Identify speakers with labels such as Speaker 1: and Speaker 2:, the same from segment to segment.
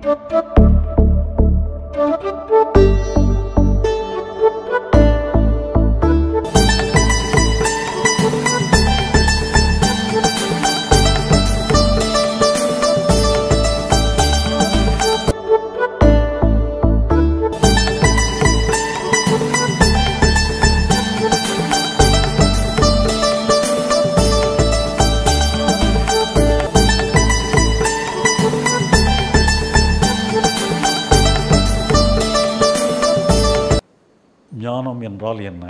Speaker 1: ஞானம் என்றால் என்ன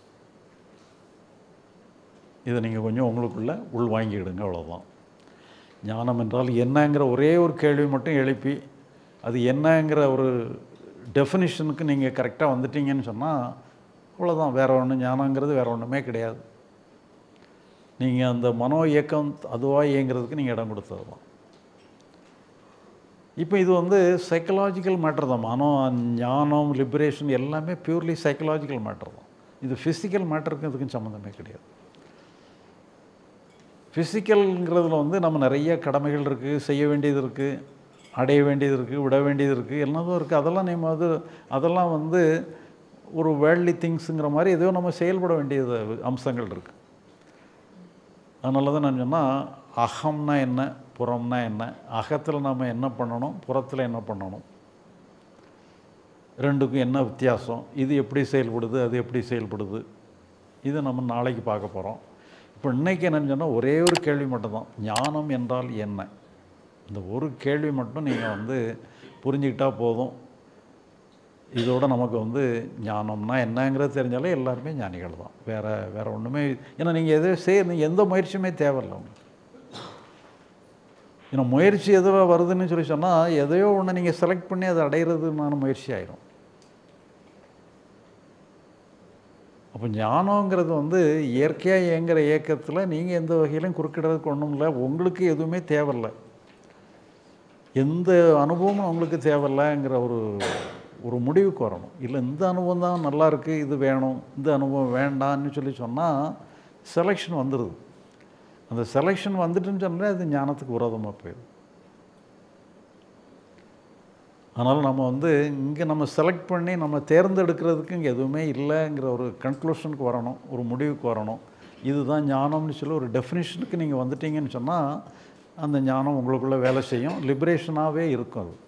Speaker 1: இதை நீங்கள் கொஞ்சம் உங்களுக்குள்ள உள் வாங்கிடுங்க அவ்வளோதான் ஞானம் என்றால் என்னங்கிற ஒரே ஒரு கேள்வி மட்டும் எழுப்பி அது என்னங்கிற ஒரு டெஃபினிஷனுக்கு நீங்கள் கரெக்டாக வந்துட்டீங்கன்னு சொன்னால் அவ்வளோதான் வேற ஒன்று ஞானங்கிறது வேற ஒன்றுமே கிடையாது நீங்கள் அந்த மனோ இயக்கம் அதுவாக இயங்கிறதுக்கு நீங்கள் இடம் கொடுத்தது தான் இப்போ இது வந்து சைக்கலாஜிக்கல் மேட்டர் தான் மனம் ஞானம் லிபரேஷன் எல்லாமே பியூர்லி சைக்கலாஜிக்கல் மேட்டர் தான் இது ஃபிசிக்கல் மேட்டருக்கு இதுக்கும் சம்மந்தமே கிடையாது ஃபிசிக்கல்ங்கிறதுல வந்து நம்ம நிறைய கடமைகள் இருக்குது செய்ய வேண்டியது இருக்குது அடைய வேண்டியது இருக்குது விட வேண்டியது இருக்குது எல்லாதும் இருக்குது அதெல்லாம் நம்ம அது அதெல்லாம் வந்து ஒரு வேர்ல்ட்லி திங்ஸுங்கிற மாதிரி ஏதோ நம்ம செயல்பட வேண்டியது அம்சங்கள் இருக்குது அதனால தான் நான் சொன்னால் அகம்னா என்ன புறம்னா என்ன அகத்தில் நாம் என்ன பண்ணணும் புறத்தில் என்ன பண்ணணும் ரெண்டுக்கும் என்ன வித்தியாசம் இது எப்படி செயல்படுது அது எப்படி செயல்படுது இது நம்ம நாளைக்கு பார்க்க போகிறோம் இப்போ இன்றைக்கி என்னன்னு சொன்னால் ஒரே ஒரு கேள்வி மட்டும்தான் ஞானம் என்றால் என்ன இந்த ஒரு கேள்வி மட்டும் நீங்கள் வந்து புரிஞ்சுக்கிட்டால் போதும் இதோட நமக்கு வந்து ஞானம்னா என்னங்கிறது தெரிஞ்சாலே எல்லாருமே ஞானிகள் தான் வேறு வேறு ஒன்றுமே ஏன்னா நீங்கள் எதோ செய்ய எந்த முயற்சியுமே தேவையில்லை உங்களுக்கு ஏன்னா முயற்சி எதில் வருதுன்னு சொல்லி சொன்னால் எதையோ ஒன்று நீங்கள் செலக்ட் பண்ணி அதை அடையிறதுனான முயற்சி ஆயிரும் அப்போ ஞானங்கிறது வந்து இயற்கையாக இயங்குகிற இயக்கத்தில் நீங்கள் எந்த வகையிலும் குறுக்கிடுறதுக்கு ஒன்றும் இல்லை உங்களுக்கு எதுவுமே தேவையில்லை எந்த அனுபவமும் உங்களுக்கு தேவையில்லைங்கிற ஒரு ஒரு முடிவுக்கு வரணும் இல்லை இந்த அனுபவம் தான் நல்லா இருக்குது இது வேணும் இந்த அனுபவம் வேண்டான்னு சொல்லி சொன்னால் செலெக்ஷன் வந்துடுது அந்த செலெக்ஷன் வந்துட்டுன்னு சொன்னால் அது ஞானத்துக்கு விரோதமாக போயிடும் அதனால் நம்ம வந்து இங்கே நம்ம செலக்ட் பண்ணி நம்ம தேர்ந்தெடுக்கிறதுக்கு இங்கே எதுவுமே இல்லைங்கிற ஒரு கன்க்ளூஷனுக்கு வரணும் ஒரு முடிவுக்கு வரணும் இதுதான் ஞானம்னு சொல்லி ஒரு டெஃபினிஷனுக்கு நீங்கள் வந்துட்டீங்கன்னு சொன்னால் அந்த ஞானம் உங்களுக்குள்ளே வேலை செய்யும் லிபரேஷனாகவே இருக்கும் அது